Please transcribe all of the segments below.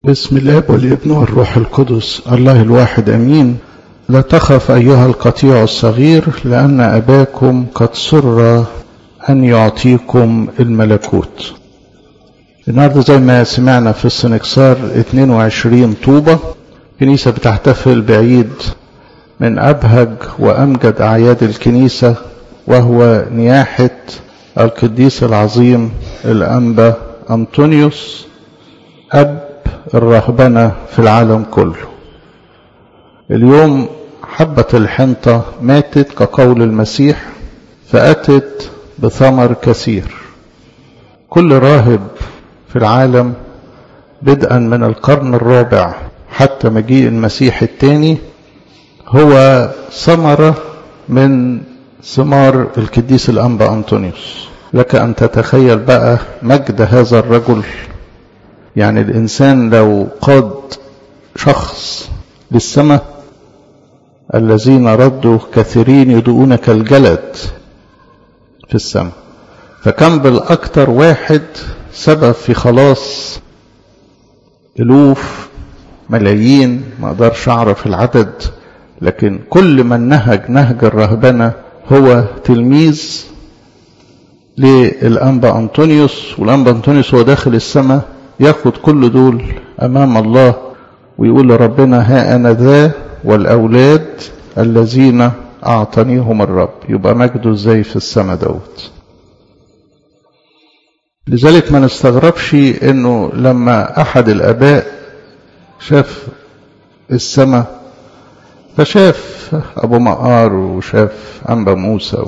بسم الله والابن والروح القدس الله الواحد امين لا تخف ايها القطيع الصغير لان اباكم قد سر ان يعطيكم الملكوت النهارده زي ما سمعنا في السنكسار 22 طوبة كنيسة بتحتفل بعيد من أبهج وأمجد أعياد الكنيسة وهو نياحة القديس العظيم الأنبا أنطونيوس أب الرهبنة في العالم كله اليوم حبة الحنطة ماتت كقول المسيح فأتت بثمر كثير كل راهب في العالم بدءا من القرن الرابع حتى مجيء المسيح الثاني هو ثمرة من ثمار القديس الأنبا أنطونيوس لك أن تتخيل بقى مجد هذا الرجل يعني الإنسان لو قاد شخص للسماء الذين ردوا كثيرين يدعون كالجلد في السماء فكان بالأكثر واحد سبب في خلاص ألوف ملايين ما أقدرش أعرف العدد لكن كل من نهج نهج الرهبنة هو تلميذ للأنبا أنطونيوس والأنبا أنطونيوس هو داخل السماء ياخد كل دول أمام الله ويقول لربنا ها أنا ذا والأولاد الذين أعطانيهم الرب يبقى مجده ازاي في السماء دوت لذلك ما نستغربش انه لما احد الاباء شاف السماء فشاف ابو مقار وشاف انبا موسى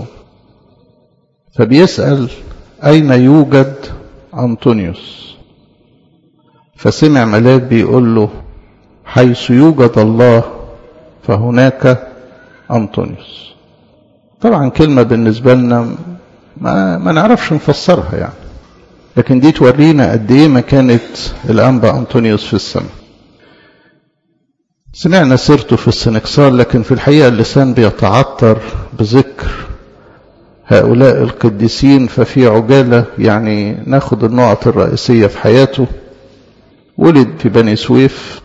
فبيسأل اين يوجد انطونيوس فسمع ملاك بيقول له حيث يوجد الله فهناك أنطونيوس طبعا كلمة بالنسبة لنا ما, ما نعرفش نفسرها يعني لكن دي تورينا قد ايه مكانة الأنبا أنطونيوس في السماء سمعنا سيرته في السنكسار لكن في الحقيقة اللسان بيتعطر بذكر هؤلاء القديسين ففي عجالة يعني ناخد النقط الرئيسية في حياته ولد في بني سويف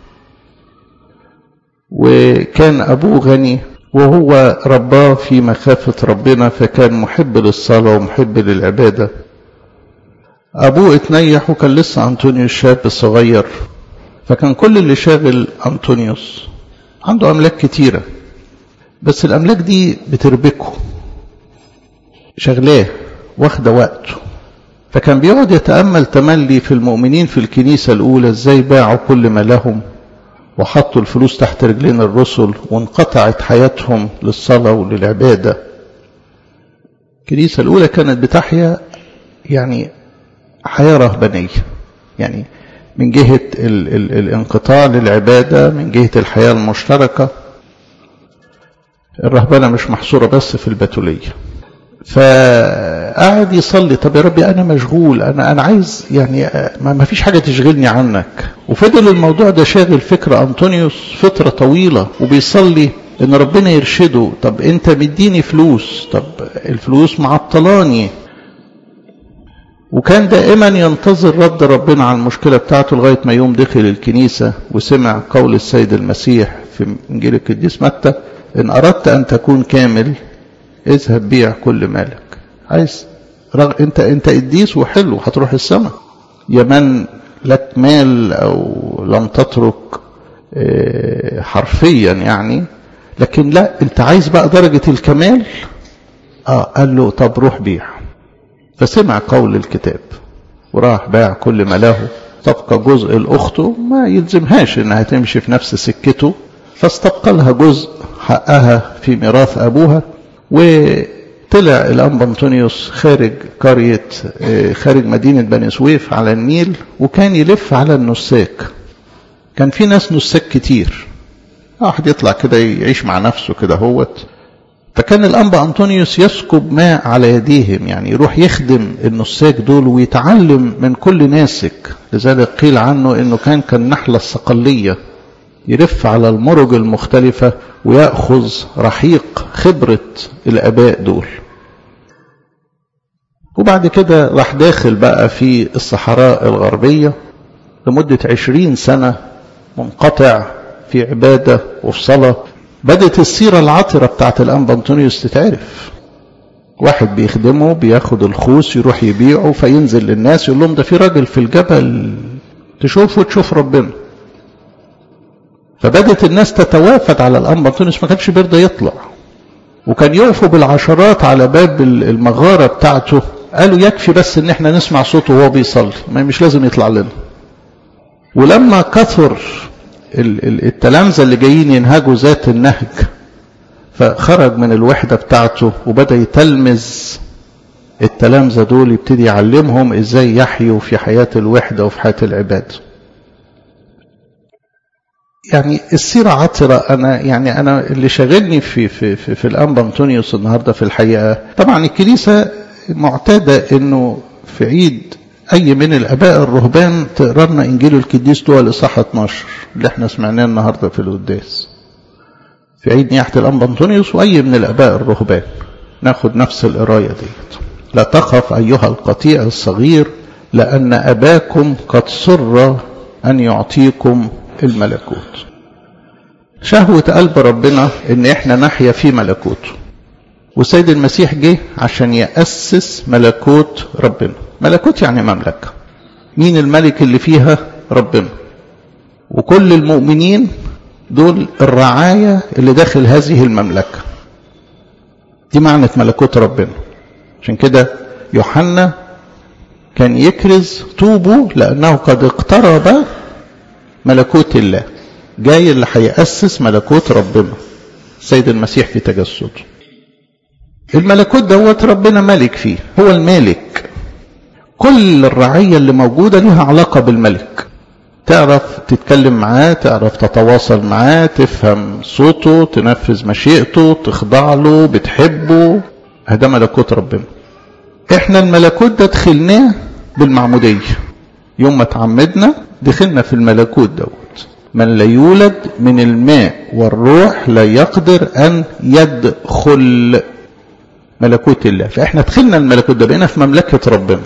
وكان أبوه غني وهو رباه في مخافة ربنا فكان محب للصلاة ومحب للعبادة أبوه اتنيح وكان لسه أنطونيوس شاب صغير فكان كل اللي شاغل أنطونيوس عنده أملاك كتيرة بس الأملاك دي بتربكه شغلاه واخدة وقته فكان بيقعد يتأمل تملي في المؤمنين في الكنيسة الأولى ازاي باعوا كل ما لهم وحطوا الفلوس تحت رجلين الرسل وانقطعت حياتهم للصلاة وللعبادة الكنيسة الأولى كانت بتحيا يعني حياة رهبانية يعني من جهة ال ال الانقطاع للعبادة من جهة الحياة المشتركة الرهبنة مش محصورة بس في البتولية فقعد يصلي طب يا ربي انا مشغول انا انا عايز يعني ما فيش حاجه تشغلني عنك وفضل الموضوع ده شاغل فكر انطونيوس فتره طويله وبيصلي ان ربنا يرشده طب انت مديني فلوس طب الفلوس معطلاني وكان دائما ينتظر رد ربنا على المشكله بتاعته لغايه ما يوم دخل الكنيسه وسمع قول السيد المسيح في انجيل القديس متى ان اردت ان تكون كامل اذهب بيع كل مالك عايز رغ... انت انت قديس وحلو هتروح السماء يا من لك مال او لم تترك اه حرفيا يعني لكن لا انت عايز بقى درجة الكمال اه قال له طب روح بيع فسمع قول الكتاب وراح باع كل ما له تبقى جزء لاخته ما يلزمهاش انها تمشي في نفس سكته فاستبقى لها جزء حقها في ميراث ابوها وطلع الأنبا أنطونيوس خارج قرية خارج مدينة بني سويف على النيل وكان يلف على النساك كان في ناس نساك كتير واحد يطلع كده يعيش مع نفسه كده هوت فكان الأنبا أنطونيوس يسكب ماء على يديهم يعني يروح يخدم النساك دول ويتعلم من كل ناسك لذلك قيل عنه انه كان كالنحلة الصقلية يلف على المرج المختلفة ويأخذ رحيق خبرة الآباء دول وبعد كده راح داخل بقى في الصحراء الغربية لمدة عشرين سنة منقطع في عبادة وفي صلاة بدت السيرة العطرة بتاعت الأنبا أنطونيوس تتعرف واحد بيخدمه بياخد الخوص يروح يبيعه فينزل للناس يقول لهم ده في راجل في الجبل تشوفه تشوف ربنا فبدت الناس تتوافد على الأنبا أنطونيوس ما كانش بيرضى يطلع وكان يقفوا بالعشرات على باب المغارة بتاعته قالوا يكفي بس ان احنا نسمع صوته وهو بيصلي ما مش لازم يطلع لنا ولما كثر التلامذة اللي جايين ينهجوا ذات النهج فخرج من الوحدة بتاعته وبدأ يتلمذ التلامذة دول يبتدي يعلمهم ازاي يحيوا في حياة الوحدة وفي حياة العباد يعني السيرة عطرة أنا يعني أنا اللي شاغلني في في في, في الأنبا أنطونيوس النهاردة في الحقيقة طبعا الكنيسة معتادة إنه في عيد أي من الآباء الرهبان تقرا لنا إنجيل القديس طوى الإصحاح 12 اللي احنا سمعناه النهاردة في القداس في عيد نياحة الأنبا أنطونيوس وأي من الآباء الرهبان ناخد نفس القراية ديت لا تخف أيها القطيع الصغير لأن أباكم قد سر أن يعطيكم الملكوت شهوة قلب ربنا ان احنا نحيا في ملكوته والسيد المسيح جه عشان يأسس ملكوت ربنا ملكوت يعني مملكة مين الملك اللي فيها ربنا وكل المؤمنين دول الرعاية اللي داخل هذه المملكة دي معنى ملكوت ربنا عشان كده يوحنا كان يكرز توبوا لأنه قد اقترب ملكوت الله جاي اللي هيأسس ملكوت ربنا سيد المسيح في تجسده الملكوت دوت ربنا ملك فيه هو المالك كل الرعية اللي موجودة لها علاقة بالملك تعرف تتكلم معاه تعرف تتواصل معاه تفهم صوته تنفذ مشيئته تخضع له بتحبه هذا ملكوت ربنا احنا الملكوت ده دخلناه بالمعمودية يوم ما تعمدنا دخلنا في الملكوت دوت من لا يولد من الماء والروح لا يقدر أن يدخل ملكوت الله فإحنا دخلنا الملكوت ده بقينا في مملكة ربنا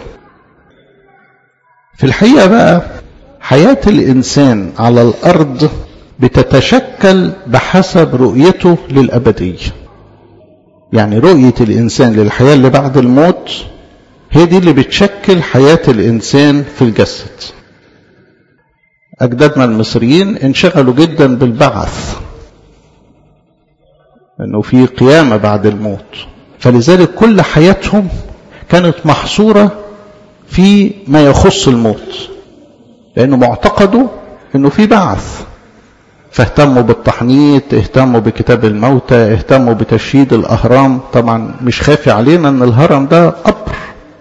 في الحقيقة بقى حياة الإنسان على الأرض بتتشكل بحسب رؤيته للأبدية يعني رؤية الإنسان للحياة اللي بعد الموت هي دي اللي بتشكل حياة الإنسان في الجسد أجدادنا المصريين انشغلوا جدا بالبعث أنه في قيامة بعد الموت فلذلك كل حياتهم كانت محصورة في ما يخص الموت لأنه معتقدوا أنه في بعث فاهتموا بالتحنيط اهتموا بكتاب الموتى اهتموا بتشييد الأهرام طبعا مش خافي علينا أن الهرم ده قبر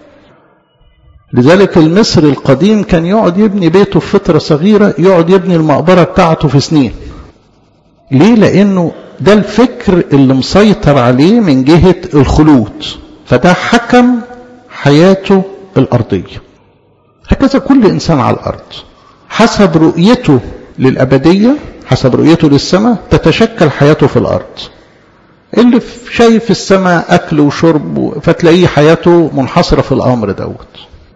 لذلك المصري القديم كان يقعد يبني بيته في فترة صغيرة يقعد يبني المقبرة بتاعته في سنين ليه لأنه ده الفكر اللي مسيطر عليه من جهة الخلود فده حكم حياته الأرضية هكذا كل إنسان على الأرض حسب رؤيته للأبدية حسب رؤيته للسماء تتشكل حياته في الأرض اللي شايف السماء أكل وشرب فتلاقيه حياته منحصرة في الأمر دوت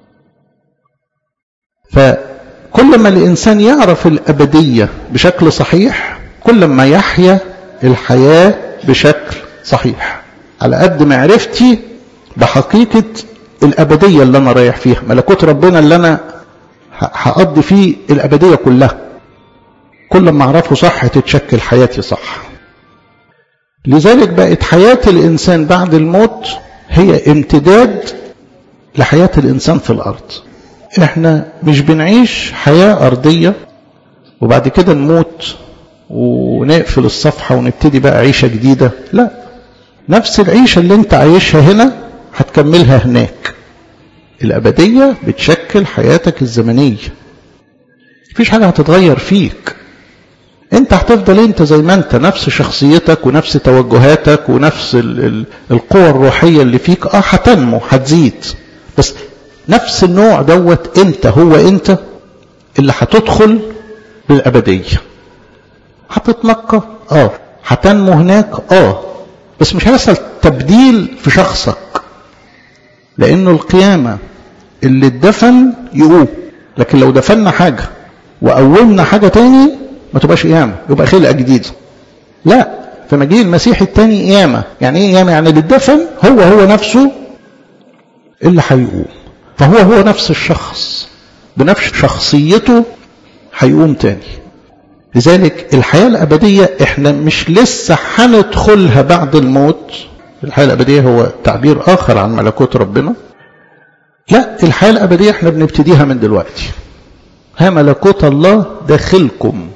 فكل ما الإنسان يعرف الأبدية بشكل صحيح كل ما يحيا الحياة بشكل صحيح على قد معرفتي بحقيقة الأبدية اللي أنا رايح فيها ملكوت ربنا اللي أنا هقضي فيه الأبدية كلها كل ما أعرفه صح تتشكل حياتي صح لذلك بقت حياة الإنسان بعد الموت هي امتداد لحياة الإنسان في الأرض احنا مش بنعيش حياة أرضية وبعد كده نموت ونقفل الصفحة ونبتدي بقى عيشة جديدة لا نفس العيشة اللي انت عايشها هنا هتكملها هناك الأبدية بتشكل حياتك الزمنية مفيش حاجة هتتغير فيك انت هتفضل انت زي ما انت نفس شخصيتك ونفس توجهاتك ونفس ال ال القوة الروحية اللي فيك اه هتنمو هتزيد بس نفس النوع دوت انت هو انت اللي هتدخل بالأبدية هتتنقى اه هتنمو هناك اه بس مش هيحصل تبديل في شخصك لانه القيامة اللي اتدفن يقوم لكن لو دفنا حاجة وقومنا حاجة تاني ما تبقاش قيامة يبقى خلقة جديدة لا في مجيء المسيح التاني قيامة يعني ايه قيامة يعني اللي اتدفن هو هو نفسه اللي هيقوم فهو هو نفس الشخص بنفس شخصيته هيقوم تاني لذلك الحياة الأبدية احنا مش لسه هندخلها بعد الموت الحياة الأبدية هو تعبير آخر عن ملكوت ربنا لا الحياة الأبدية احنا بنبتديها من دلوقتي ها ملكوت الله داخلكم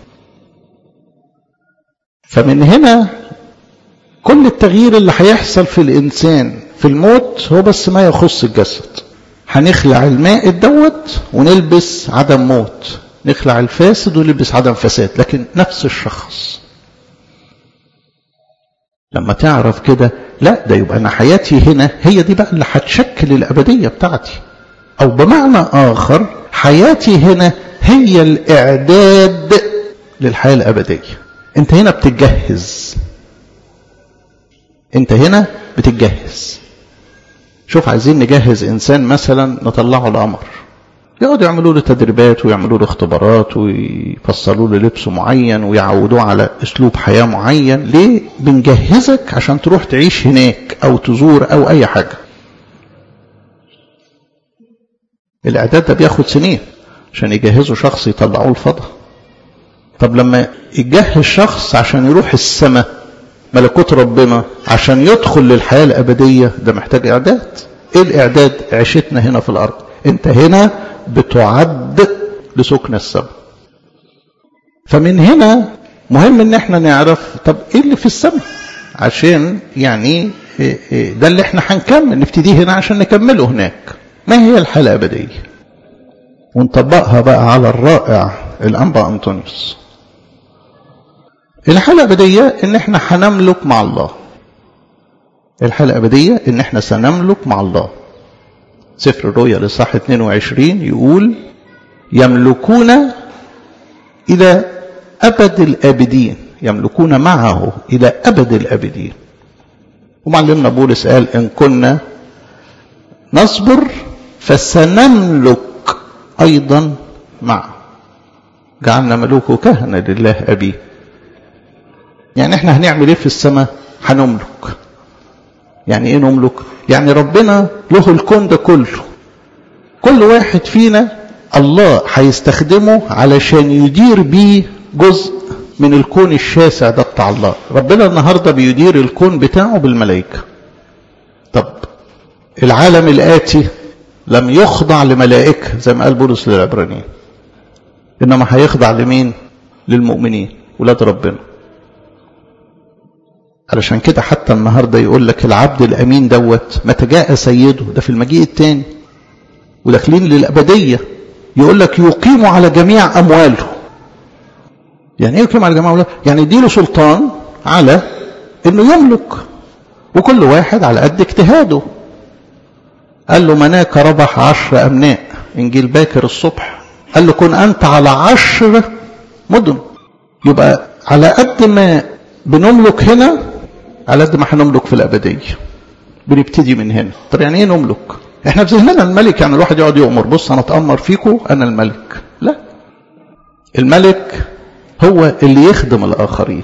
فمن هنا كل التغيير اللي هيحصل في الإنسان في الموت هو بس ما يخص الجسد هنخلع الماء دوت ونلبس عدم موت نخلع الفاسد ونلبس عدم فساد لكن نفس الشخص لما تعرف كده لا ده يبقى انا حياتي هنا هي دي بقى اللي هتشكل الابديه بتاعتي او بمعنى اخر حياتي هنا هي الاعداد للحياه الابديه انت هنا بتتجهز انت هنا بتتجهز شوف عايزين نجهز انسان مثلا نطلعه القمر يقعدوا يعملوا له تدريبات ويعملوا له اختبارات ويفصلوا له لبس معين ويعودوه على اسلوب حياه معين ليه بنجهزك عشان تروح تعيش هناك او تزور او اي حاجه الاعداد ده بياخد سنين عشان يجهزوا شخص يطلعوه الفضاء طب لما يجهز شخص عشان يروح السماء ملكوت ربنا عشان يدخل للحياه الابديه ده محتاج اعداد ايه الاعداد عيشتنا هنا في الارض انت هنا بتعد لسكن السماء فمن هنا مهم ان احنا نعرف طب ايه اللي في السماء عشان يعني ده اللي احنا هنكمل نبتديه هنا عشان نكمله هناك ما هي الحياة الأبدية ونطبقها بقى على الرائع الأنبا أنطونيوس الحياة الأبدية إن إحنا هنملك مع الله الحياة الأبدية إن إحنا سنملك مع الله سفر الرؤيا لصح 22 يقول يملكون إلى أبد الآبدين يملكون معه إلى أبد الآبدين ومعلمنا بولس قال إن كنا نصبر فسنملك أيضا معه جعلنا ملوك كهنة لله أبيه يعني احنا هنعمل ايه في السماء هنملك يعني ايه نملك يعني ربنا له الكون ده كله كل واحد فينا الله هيستخدمه علشان يدير بيه جزء من الكون الشاسع ده بتاع الله ربنا النهاردة بيدير الكون بتاعه بالملائكة طب العالم الآتي لم يخضع لملائكة زي ما قال بولس للعبرانيين إنما هيخضع لمين للمؤمنين ولاد ربنا علشان كده حتى النهارده يقول لك العبد الامين دوت متى جاء سيده ده في المجيء الثاني وداخلين للابديه يقول لك يقيم على جميع امواله يعني ايه يقيم على جميع امواله يعني يديله سلطان على انه يملك وكل واحد على قد اجتهاده قال له مناك ربح عشر امناء انجيل باكر الصبح قال له كن انت على عشر مدن يبقى على قد ما بنملك هنا على قد ما هنملك في الأبدية بنبتدي من هنا طب يعني ايه نملك احنا في ذهننا الملك يعني الواحد يقعد يؤمر بص انا اتامر فيكم انا الملك لا الملك هو اللي يخدم الاخرين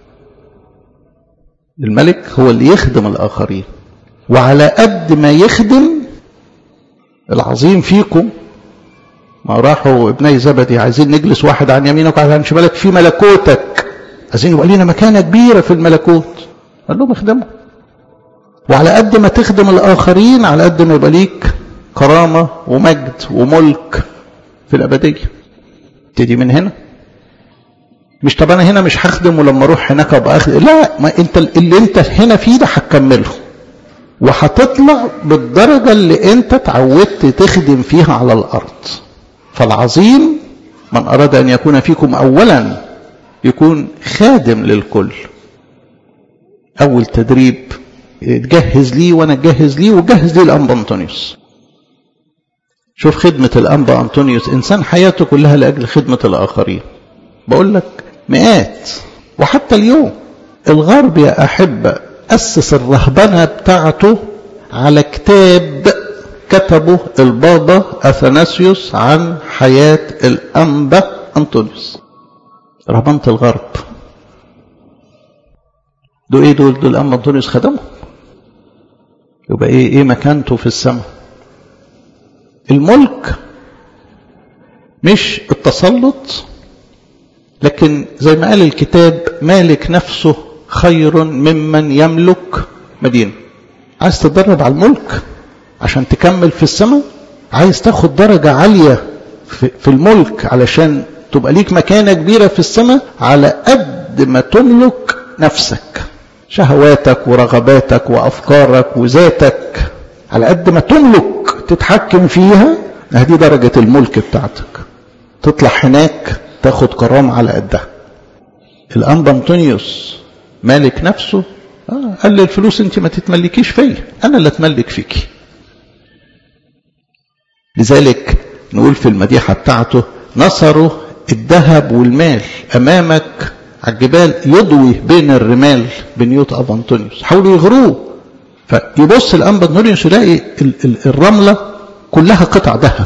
الملك هو اللي يخدم الاخرين وعلى قد ما يخدم العظيم فيكم ما راحوا ابني زبدي عايزين نجلس واحد عن يمينك وواحد عن شمالك في ملكوتك عايزين يبقى لنا مكانه كبيره في الملكوت قال لهم اخدموا وعلى قد ما تخدم الاخرين على قد ما يبقى ليك كرامه ومجد وملك في الابديه تدي من هنا مش طب انا هنا مش هخدم ولما اروح هناك ابقى اخدم لا ما انت اللي انت هنا فيه ده هتكمله وهتطلع بالدرجه اللي انت اتعودت تخدم فيها على الارض فالعظيم من اراد ان يكون فيكم اولا يكون خادم للكل اول تدريب تجهز ليه وانا اجهز ليه وجهز ليه الانبا انطونيوس شوف خدمة الانبا انطونيوس انسان حياته كلها لاجل خدمة الاخرين بقول لك مئات وحتى اليوم الغرب يا احبة اسس الرهبنة بتاعته على كتاب كتبه البابا اثناسيوس عن حياة الانبا أنطونيوس رهبنة الغرب دول ايه دول دول أما أنطونيوس خدمهم يبقى ايه ايه مكانته في السماء الملك مش التسلط لكن زي ما قال الكتاب مالك نفسه خير ممن يملك مدينة عايز تتدرب على الملك عشان تكمل في السماء عايز تاخد درجة عالية في الملك علشان تبقى ليك مكانة كبيرة في السماء على قد ما تملك نفسك شهواتك ورغباتك وأفكارك وذاتك على قد ما تملك تتحكم فيها هذه درجة الملك بتاعتك تطلع هناك تاخد كرامة على قدها الأنبا أنطونيوس مالك نفسه آه قال لي الفلوس انت ما تتملكيش فيا انا اللي اتملك فيكي لذلك نقول في المديحة بتاعته نصروا الذهب والمال امامك على الجبال يضوي بين الرمال بنيوت ابو انطونيوس حاولوا يغروه فيبص الانبا انطونيوس يلاقي الرملة كلها قطع ذهب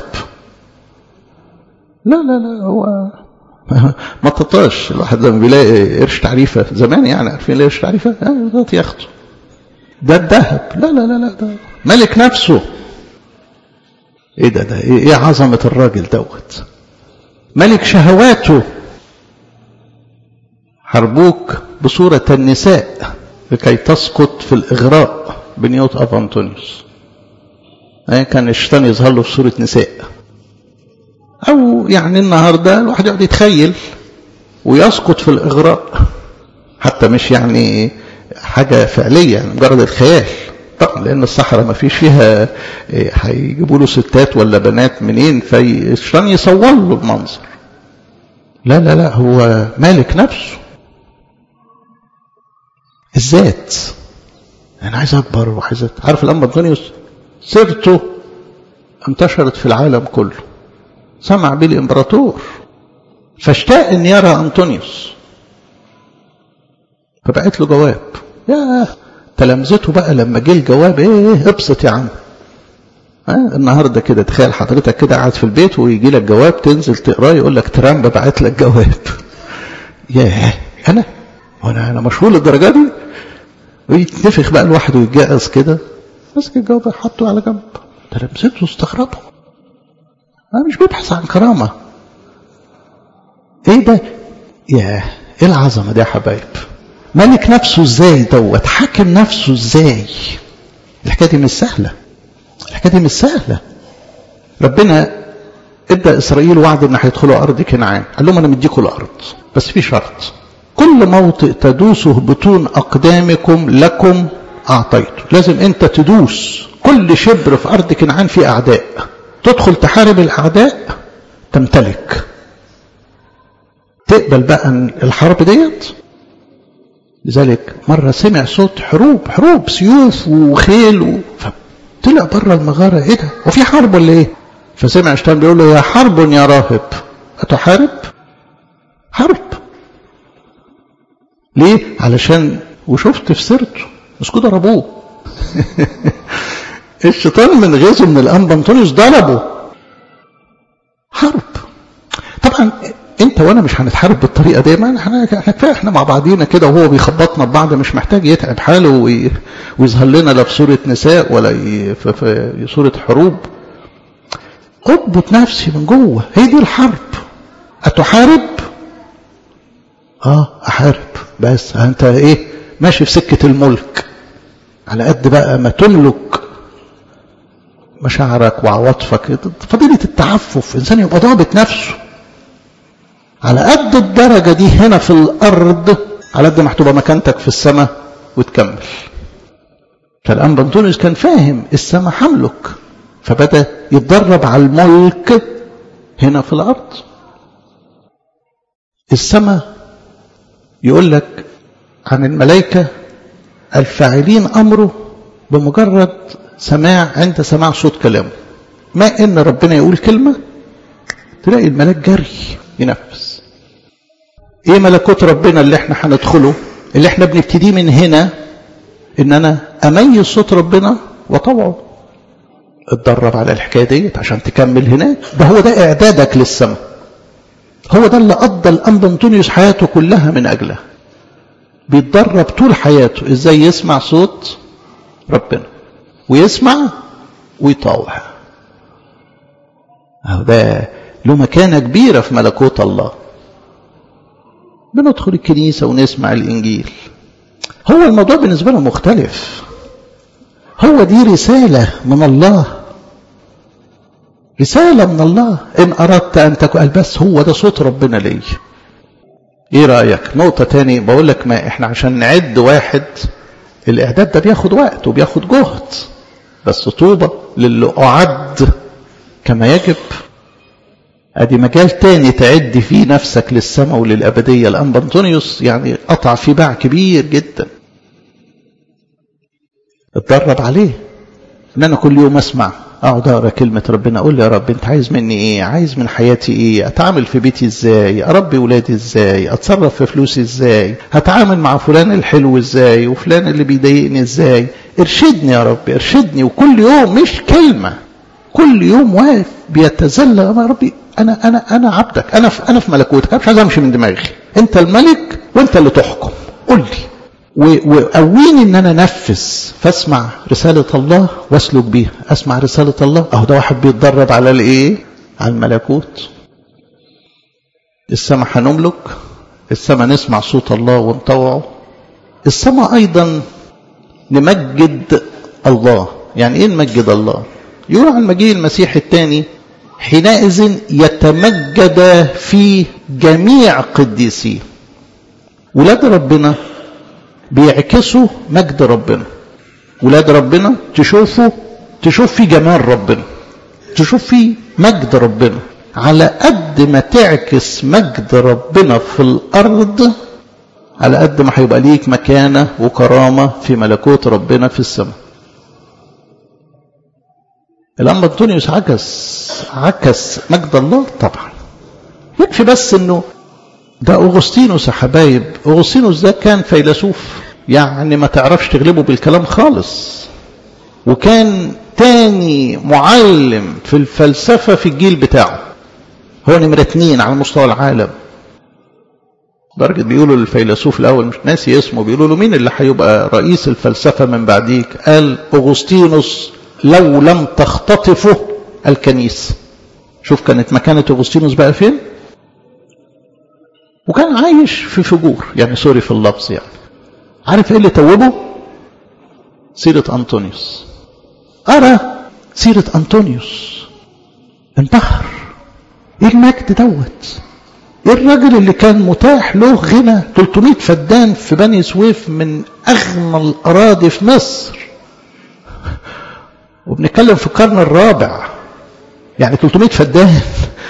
لا لا لا هو ما تطاش الواحد لما بيلاقي قرش تعريفة زمان يعني عارفين ليه قرش تعريفة اه ياخده ده الذهب لا لا لا لا ده ملك نفسه ايه ده ده ايه عظمة الراجل دوت ملك شهواته حربوك بصورة النساء لكي تسقط في الإغراء بنيوت أبا أنطونيوس كان الشيطان يظهر له في صورة نساء أو يعني النهاردة الواحد يقعد يتخيل ويسقط في الإغراء حتى مش يعني حاجة فعلية يعني مجرد الخيال طبعا لأن الصحراء ما فيش فيها هيجيبوا له ستات ولا بنات منين فالشيطان يصور له المنظر لا لا لا هو مالك نفسه الذات أنا عايز أكبر وعايز عارف الأنبا أنطونيوس سيرته انتشرت في العالم كله سمع به الامبراطور فاشتاق ان يرى انطونيوس فبعت له جواب يا تلامذته بقى لما جه الجواب ايه ابسط يا عم ها النهارده كده تخيل حضرتك كده قاعد في البيت ويجي لك جواب تنزل تقراه يقول لك ترامب بعت لك جواب ياه انا وانا انا مشهور للدرجه دي ويتنفخ بقى الواحد ويتجهز كده مسك الجواب حطه على جنب تلامذته استغربوا مش بيبحث عن كرامة ايه ده يا ايه العظمة دي يا حبايب ملك نفسه ازاي دوت حاكم نفسه ازاي الحكاية دي مش سهلة الحكاية دي مش سهلة ربنا ادى اسرائيل وعد ان هيدخلوا ارض كنعان قال لهم انا مديكم الارض بس في شرط كل موطئ تدوسه بطون اقدامكم لكم اعطيته لازم انت تدوس كل شبر في ارض كنعان فيه اعداء تدخل تحارب الأعداء تمتلك تقبل بقى الحرب ديت لذلك مرة سمع صوت حروب حروب سيوف وخيل و... فطلع بره المغارة ايه ده وفي حرب ولا ايه فسمع اشتان بيقول له يا حرب يا راهب أتحارب حرب ليه علشان وشفت في سيرته مسكوا ضربوه الشيطان من غيظه من الانبا انطونيوس ضربه حرب طبعا انت وانا مش هنتحارب بالطريقه دي ما احنا كفايه احنا مع بعضينا كده وهو بيخبطنا ببعض مش محتاج يتعب حاله وي... ويظهر لنا لا في صوره نساء ولا ي... في... في صوره حروب اضبط نفسي من جوه هي دي الحرب اتحارب اه احارب بس انت ايه ماشي في سكه الملك على قد بقى ما تملك مشاعرك وعواطفك فضيلة التعفف إنسان يبقى ضابط نفسه على قد الدرجة دي هنا في الأرض على قد ما هتبقى مكانتك في السماء وتكمل فالأنبا أنطونيوس كان فاهم السماء حملك فبدأ يتدرب على الملك هنا في الأرض السماء يقول لك عن الملائكة الفاعلين أمره بمجرد سماع عند سماع صوت كلامه ما ان ربنا يقول كلمه تلاقي الملاك جري ينفذ ايه ملكوت ربنا اللي احنا هندخله اللي احنا بنبتديه من هنا ان انا اميز صوت ربنا وطوعه اتدرب على الحكايه ديت عشان تكمل هناك ده هو ده اعدادك للسماء هو ده اللي قضى الأنبا أنطونيوس حياته كلها من أجله بيتدرب طول حياته ازاي يسمع صوت ربنا ويسمع ويطاوع اهو ده له مكانة كبيرة في ملكوت الله بندخل الكنيسة ونسمع الإنجيل هو الموضوع بالنسبة له مختلف هو دي رسالة من الله رسالة من الله إن أردت أن تكون بس هو ده صوت ربنا لي إيه رأيك نقطة تاني بقول لك ما إحنا عشان نعد واحد الإعداد ده بياخد وقت وبياخد جهد بس طوبة للي أعد كما يجب ادي مجال تاني تعد فيه نفسك للسماء وللأبدية الأنبا أنطونيوس يعني قطع فيه باع كبير جدا اتدرب عليه ان انا كل يوم اسمع اقعد اقرا كلمه ربنا اقول يا رب انت عايز مني ايه عايز من حياتي ايه اتعامل في بيتي ازاي اربي ولادي ازاي اتصرف في فلوسي ازاي هتعامل مع فلان الحلو ازاي وفلان اللي بيضايقني ازاي ارشدني يا رب ارشدني وكل يوم مش كلمه كل يوم واقف بيتذلل يا ربي انا انا انا عبدك انا في انا في ملكوتك انا مش عايز امشي من دماغي انت الملك وانت اللي تحكم قول لي وقويني ان انا انفذ فاسمع رسالة الله واسلك بيها اسمع رسالة الله اهو ده واحد بيتدرب على الايه على الملكوت السماء هنملك السماء نسمع صوت الله ونطوعه السماء ايضا نمجد الله يعني ايه نمجد الله يقول عن مجيء المسيح الثاني حينئذ يتمجد في جميع قديسيه ولاد ربنا بيعكسوا مجد ربنا ولاد ربنا تشوفوا تشوف في جمال ربنا تشوف في مجد ربنا على قد ما تعكس مجد ربنا في الأرض على قد ما هيبقى ليك مكانة وكرامة في ملكوت ربنا في السماء الأنبا أنطونيوس عكس عكس مجد الله طبعا يكفي بس انه ده أغسطينوس يا حبايب أغسطينوس ده كان فيلسوف يعني ما تعرفش تغلبه بالكلام خالص وكان تاني معلم في الفلسفة في الجيل بتاعه هو نمرة اتنين على مستوى العالم درجة بيقولوا للفيلسوف الأول مش ناسي اسمه بيقولوا له مين اللي هيبقى رئيس الفلسفة من بعديك قال أغسطينوس لو لم تختطفه الكنيسة شوف كانت مكانة أغسطينوس بقى فين وكان عايش في فجور يعني سوري في اللفظ يعني عارف ايه اللي توبه سيرة أنطونيوس أرى سيرة أنطونيوس انتحر ايه المجد دوت ايه الراجل اللي كان متاح له غنى 300 فدان في بني سويف من أغنى الأراضي في مصر وبنتكلم في القرن الرابع يعني 300 فدان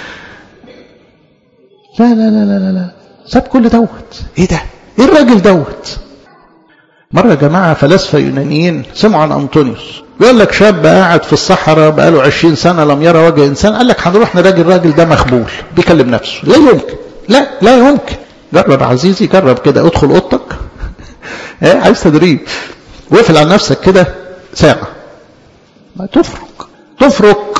لا لا لا لا لا ساب كل دوت ايه ده ايه الراجل دوت مرة جماعة فلاسفة يونانيين سمعوا عن أنطونيوس بيقول لك شاب قاعد في الصحراء بقاله 20 سنة لم يرى وجه إنسان قال لك هنروح نراجل الراجل ده مخبول بيكلم نفسه لا يمكن لا لا يمكن جرب عزيزي جرب كده ادخل اوضتك ايه عايز تدريب واقفل على نفسك كده ساعة ما تفرق تفرق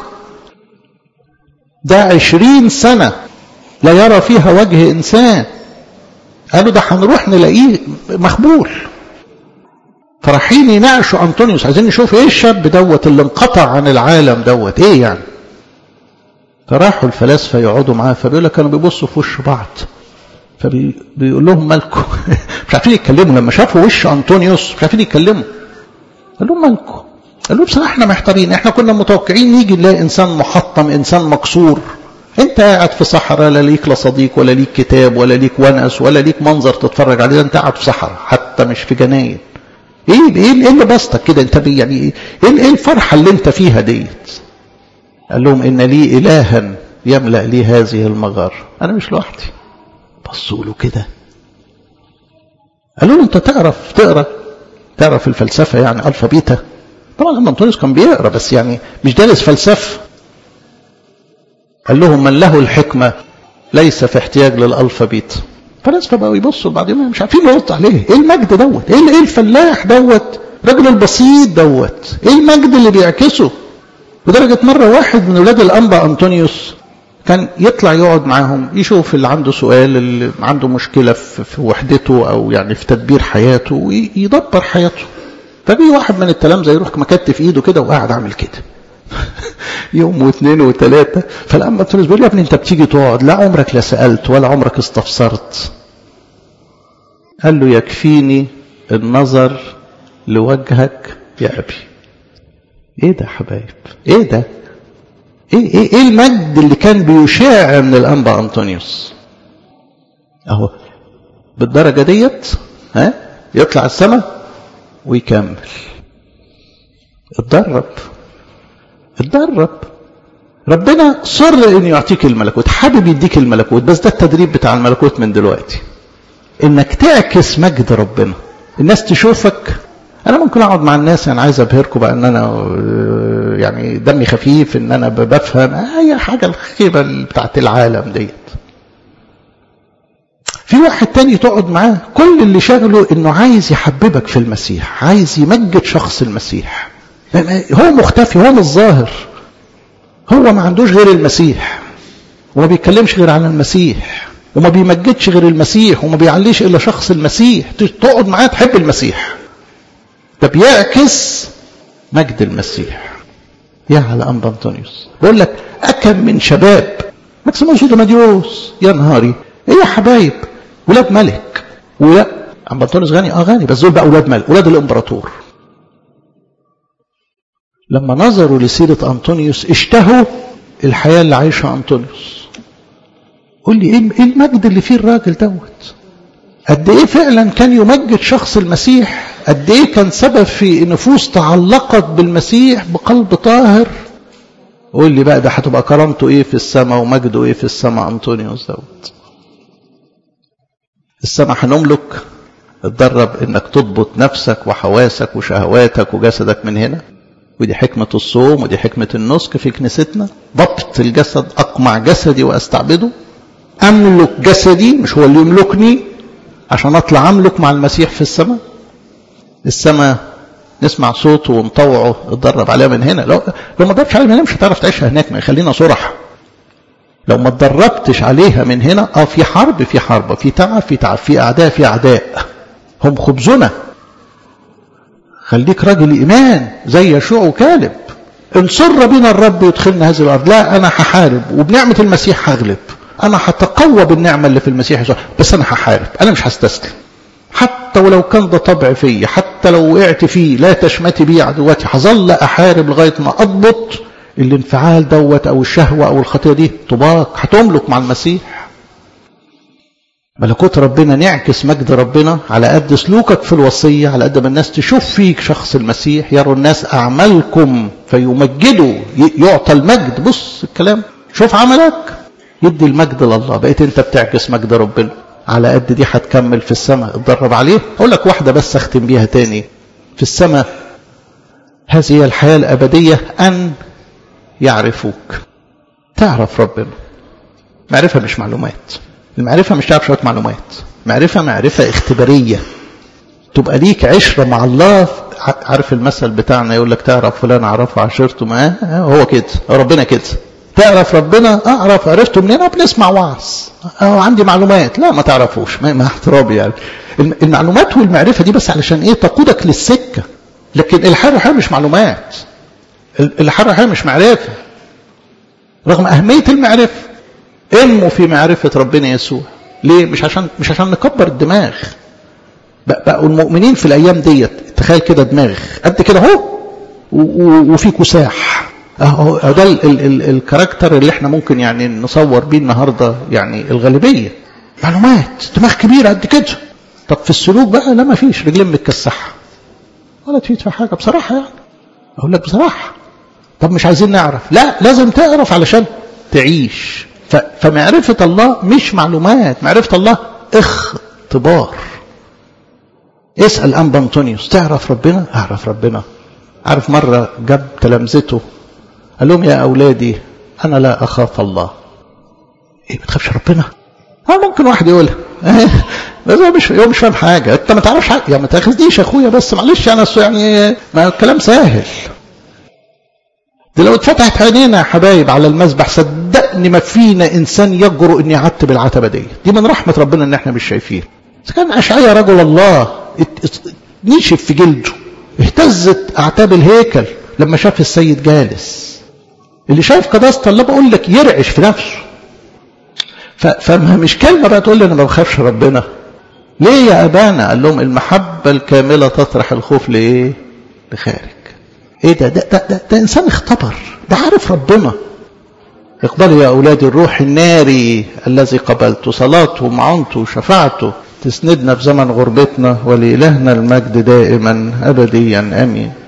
ده عشرين سنة لا يرى فيها وجه إنسان قالوا ده هنروح نلاقيه مخبول فرايحين يناقشوا أنطونيوس عايزين نشوف إيه الشاب دوت اللي انقطع عن العالم دوت إيه يعني فراحوا الفلاسفة يقعدوا معاه فبيقول لك كانوا بيبصوا في وش بعض فبيقول لهم مالكم مش عارفين يتكلموا لما شافوا وش أنطونيوس مش عارفين يتكلموا قال لهم مالكم قال له بصراحة احنا محتارين احنا كنا متوقعين نيجي نلاقي انسان محطم انسان مكسور انت قاعد في صحراء لا ليك لا صديق ولا ليك كتاب ولا ليك ونس ولا ليك منظر تتفرج عليه انت قاعد في صحراء حتى مش في جناين ايه ايه ايه اللي بسطك كده انت بي يعني ايه ايه الفرحه اللي انت فيها ديت قال لهم ان لي الها يملا لي هذه المغار انا مش لوحدي بصوا له كده قالوا له انت تعرف تقرا تعرف الفلسفه يعني الفا بيتا طبعا انطونيوس كان بيقرا بس يعني مش دارس فلسفه قال لهم من له الحكمه ليس في احتياج للالفابيت فلاسفه بقوا يبصوا بعدين مش عارفين يرد عليه ايه المجد دوت ايه ايه الفلاح دوت الراجل البسيط دوت ايه المجد اللي بيعكسه لدرجه مره واحد من ولاد الانبا انطونيوس كان يطلع يقعد معاهم يشوف اللي عنده سؤال اللي عنده مشكلة في وحدته أو يعني في تدبير حياته ويدبر حياته فبي واحد من التلامذة يروح مكتف ايده كده وقاعد عامل كده يوم واثنين وثلاثة فلما بطرس بيقول يا ابني انت بتيجي تقعد لا عمرك لا سألت ولا عمرك استفسرت قال له يكفيني النظر لوجهك يا أبي ايه ده يا حبايب ايه ده ايه, إيه, إيه المجد اللي كان بيشاع من الأنبا أنطونيوس اهو بالدرجة ديت ها يطلع السماء ويكمل اتدرب اتدرب ربنا صر انه يعطيك الملكوت حابب يديك الملكوت بس ده التدريب بتاع الملكوت من دلوقتي انك تعكس مجد ربنا الناس تشوفك انا ممكن اقعد مع الناس انا عايز ابهركم بقى ان انا يعني دمي خفيف ان انا بفهم اي حاجه الخيبه بتاعت العالم ديت في واحد تاني تقعد معاه كل اللي شغله انه عايز يحببك في المسيح عايز يمجد شخص المسيح هو مختفي هو مش ظاهر هو ما عندوش غير المسيح وما بيتكلمش غير عن المسيح وما بيمجدش غير المسيح وما بيعليش الا شخص المسيح تقعد معاه تحب المسيح ده بيعكس مجد المسيح يا على أنبا أنطونيوس بقول لك أكم من شباب ماكسيموس دماديوس يا نهاري ايه يا حبايب ولاد ملك ولا أنبا أنطونيوس غني اه غني بس دول بقى ولاد ملك ولاد الإمبراطور لما نظروا لسيرة أنطونيوس اشتهوا الحياة اللي عايشها أنطونيوس قول لي ايه المجد اللي فيه الراجل دوت قد ايه فعلا كان يمجد شخص المسيح قد ايه كان سبب في نفوس تعلقت بالمسيح بقلب طاهر قول لي بقى ده هتبقى كرامته ايه في السماء ومجده ايه في السماء انطونيوس دوت السماء هنملك اتدرب انك تضبط نفسك وحواسك وشهواتك وجسدك من هنا ودي حكمة الصوم ودي حكمة النسك في كنيستنا ضبط الجسد أقمع جسدي وأستعبده أملك جسدي مش هو اللي يملكني عشان أطلع أملك مع المسيح في السماء السماء نسمع صوته ونطوعه اتدرب عليها من هنا لو لو ما اتدربش عليها من هنا مش هتعرف تعيشها هناك ما خلينا صرح لو ما اتدربتش عليها من هنا اه في حرب في حرب في تعب في تعب في اعداء في اعداء هم خبزنا خليك راجل ايمان زي يشوع وكالب ان سر بنا الرب يدخلنا هذه الارض لا انا هحارب وبنعمه المسيح هغلب انا هتقوى بالنعمه اللي في المسيح يسوع بس انا هحارب انا مش هستسلم حتى ولو كان ده طبع فيا حتى لو وقعت فيه لا تشمتي بي عدواتي هظل احارب لغايه ما اضبط الانفعال دوت او الشهوه او الخطيه دي طباق هتملك مع المسيح ملكوت ربنا نعكس مجد ربنا على قد سلوكك في الوصية على قد ما الناس تشوف فيك شخص المسيح يروا الناس أعمالكم فيمجدوا يعطى المجد بص الكلام شوف عملك يدي المجد لله بقيت انت بتعكس مجد ربنا على قد دي هتكمل في السماء اتدرب عليه اقول لك واحدة بس اختم بيها تاني في السماء هذه هي الحياة الأبدية أن يعرفوك تعرف ربنا معرفة مش معلومات المعرفة مش تعرف شوية معلومات معرفة معرفة اختبارية تبقى ليك عشرة مع الله عارف المثل بتاعنا يقول لك تعرف فلان اعرفه عشرته معاه هو كده ربنا كده تعرف ربنا اعرف عرفته منين بنسمع وعظ اه عندي معلومات لا ما تعرفوش مع احترامي يعني المعلومات والمعرفة دي بس علشان ايه تقودك للسكة لكن الحياة الحياة مش معلومات الحياة الحياة مش معرفة رغم أهمية المعرفة انموا في معرفة ربنا يسوع ليه مش عشان مش عشان نكبر الدماغ بقوا المؤمنين في الايام ديت تخيل كده دماغ قد كده اهو وفي كساح اهو ده ال ال ال الكاركتر اللي احنا ممكن يعني نصور بيه النهارده يعني الغالبيه معلومات دماغ كبيره قد كده طب في السلوك بقى لا ما فيش رجلين متكسحه ولا تفيد في حاجه بصراحه يعني اقول لك بصراحه طب مش عايزين نعرف لا لازم تعرف علشان تعيش فمعرفة الله مش معلومات معرفة الله اختبار اسأل أنبا أنطونيوس تعرف ربنا أعرف ربنا عارف مرة جاب تلامذته قال لهم يا أولادي أنا لا أخاف الله إيه ما تخافش ربنا ها ممكن واحد يقولها بس هو مش هو مش فاهم حاجة أنت ما تعرفش حاجة يا ما تاخذنيش يا أخويا بس معلش أنا يعني ما الكلام سهل دي لو اتفتحت عينينا يا حبايب على المذبح صدقني ما فينا انسان يجرؤ ان يعتب العتبه دي دي من رحمه ربنا ان احنا مش شايفين اذا كان اشعيا رجل الله نشف في جلده اهتزت اعتاب الهيكل لما شاف السيد جالس اللي شايف قداسه الله بقول لك يرعش في نفسه فما مش كلمه بقى تقول لي انا ما بخافش ربنا ليه يا ابانا قال لهم المحبه الكامله تطرح الخوف لايه لخارج ايه ده ده, ده, ده, ده انسان اختبر ده عارف ربنا اقبلوا يا اولادي الروح الناري الذي قبلته صلاته ومعونته وشفاعته تسندنا في زمن غربتنا ولإلهنا المجد دائما أبديا آمين